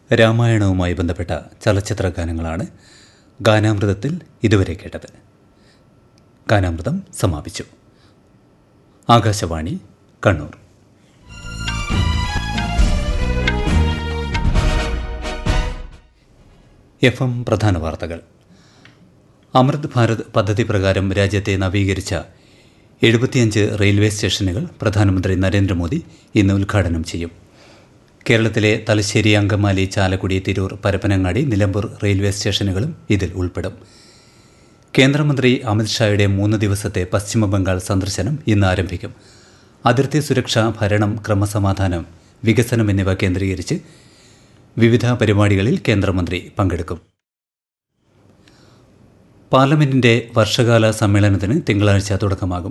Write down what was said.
രാമായണവുമായി ബന്ധപ്പെട്ട ചലച്ചിത്ര ഗാനങ്ങളാണ് ഗാനാമൃതത്തിൽ ഇതുവരെ കേട്ടത് ഗാനാമൃതം സമാപിച്ചു ആകാശവാണി കണ്ണൂർ എഫ് എം പ്രധാന വാർത്തകൾ അമൃത് ഭാരത് പദ്ധതി പ്രകാരം രാജ്യത്തെ നവീകരിച്ച എഴുപത്തിയഞ്ച് റെയിൽവേ സ്റ്റേഷനുകൾ പ്രധാനമന്ത്രി നരേന്ദ്രമോദി ഇന്ന് ഉദ്ഘാടനം ചെയ്യും കേരളത്തിലെ തലശ്ശേരി അങ്കമാലി ചാലക്കുടി തിരൂർ പരപ്പനങ്ങാടി നിലമ്പൂർ റെയിൽവേ സ്റ്റേഷനുകളും ഇതിൽ ഉൾപ്പെടും കേന്ദ്രമന്ത്രി അമിത്ഷായുടെ മൂന്ന് ദിവസത്തെ പശ്ചിമബംഗാൾ സന്ദർശനം ഇന്ന് ആരംഭിക്കും അതിർത്തി സുരക്ഷ ഭരണം ക്രമസമാധാനം വികസനം എന്നിവ കേന്ദ്രീകരിച്ച് വിവിധ പരിപാടികളിൽ കേന്ദ്രമന്ത്രി പങ്കെടുക്കും പാർലമെന്റിന്റെ വർഷകാല സമ്മേളനത്തിന് തിങ്കളാഴ്ച തുടക്കമാകും